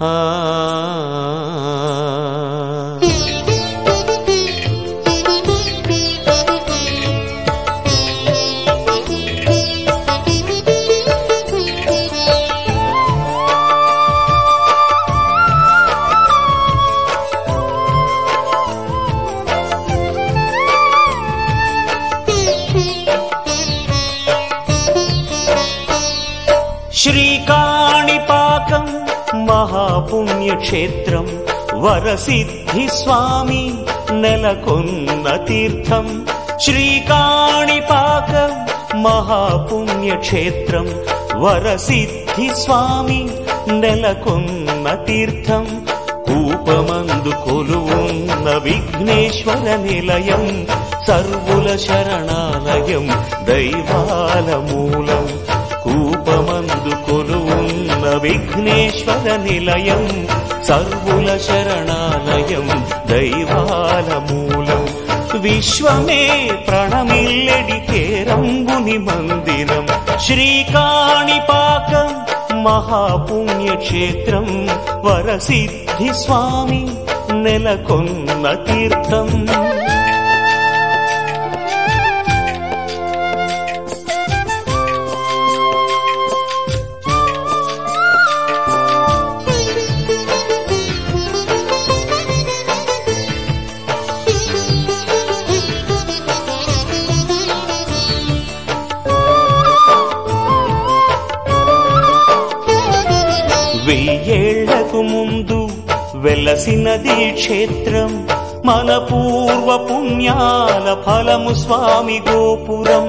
ఆ శ్రీకాణిపాకం మహాపుణ్యక్షేత్రం వరసిద్ధి స్వామి నెలకొన్న తీర్థం శ్రీకాణిపాకం మహాపుణ్యక్షేత్రం వరసిద్ధి స్వామి నెలకొన్న తీర్థం కూపమందు కొలువున్న విఘ్నేశ్వర నిలయం సర్వుల శరణాలయం దైవాల మూలం కూపమందు కొలువున్న విఘ్నేశ్వర నిలయం సర్వుల శరణాలయం దైవాల మూలం విశ్వమే ప్రణమిల్లెడి కేరంబుని మందిరం శ్రీకాణిపాకం మహాపుణ్యక్షేత్రం వరసిద్ధి స్వామి నెలకొన్న తీర్థం వెయ్యేళ్లకు ముందు వెలసినది క్షేత్రం మన పూర్వ పుణ్యాల ఫలము స్వామి గోపురం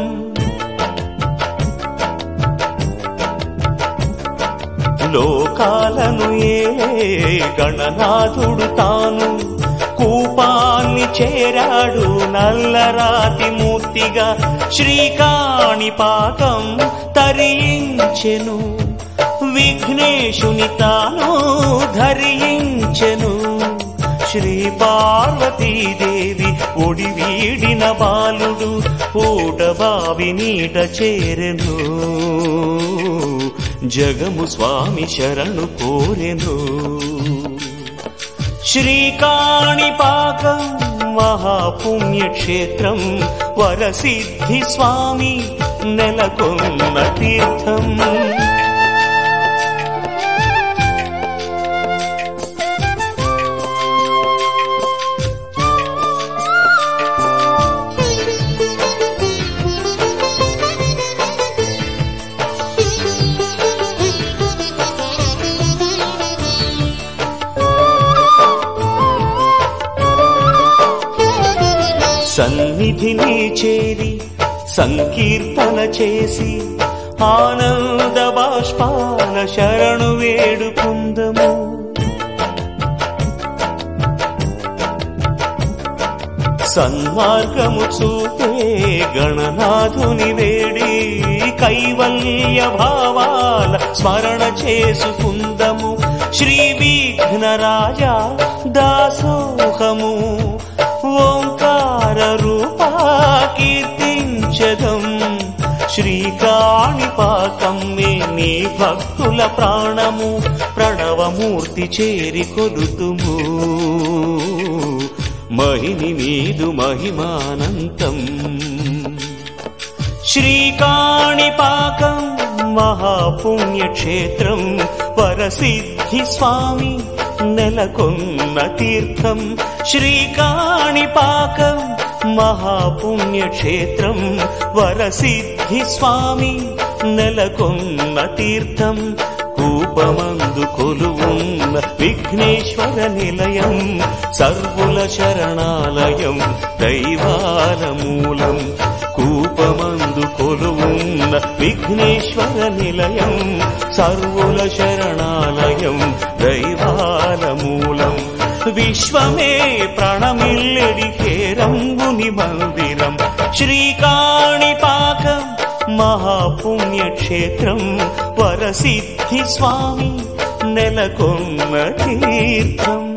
లోకాలను ఏ గణనాథుడు తాను కూపాన్ని చేరాడు నల్లరాతి మూర్తిగా శ్రీకాణిపాకం తరించెను విఘ్నేశుని తాను ధరించెను శ్రీ పార్వతీదేవి ఒడి వీడిన బాలుడు ఊటబావి నీట చేరెను జగము స్వామి శరణు కోరెను శ్రీకాణిపాకం మహాపుణ్యక్షేత్రం వరసిద్ధి స్వామి నెలకొన్న తీర్థం సన్నిధిని చేరి సంకీర్తన చేసి ఆనంద బాష్పాల శరణు వేడుకుందము సన్మార్గము చూపే గణనాథుని వేడి కైవల్య భావాల స్మరణ చేసుకుందము శ్రీ విఘ్న రాజా దాసోహము ఓంకార రూపా కీర్తించదం శ్రీకాణిపాకం మే నీ భక్తుల ప్రాణము ప్రణవమూర్తి చేరి కొలుతుము మహిని నీదు మహిమానంతం శ్రీకాణిపాకం మహాపుణ్యక్షేత్రం వరసిద్ధి స్వామి నెలకొన్న తీర్థం శ్రీకాణిపాకం మహాపుణ్యక్షేత్రం వరసిద్ధి స్వామి నెలకొన్న తీర్థం కూపమందు కొలువున్న విఘ్నేశ్వర నిలయం సర్వుల శరణాలయం దైవాల మూలం కూపమందు కొలువున్న విఘ్నేశ్వర నిలయం సర్వుల శరణాలయం దైవాల మూలం విశ్వమే ప్రణమిల్లెడి కేరంబుని మందిరం శ్రీకాణిపాకం మహాపుణ్యక్షేత్రం వరసిద్ధి స్వామి నెలకొన్న తీర్థం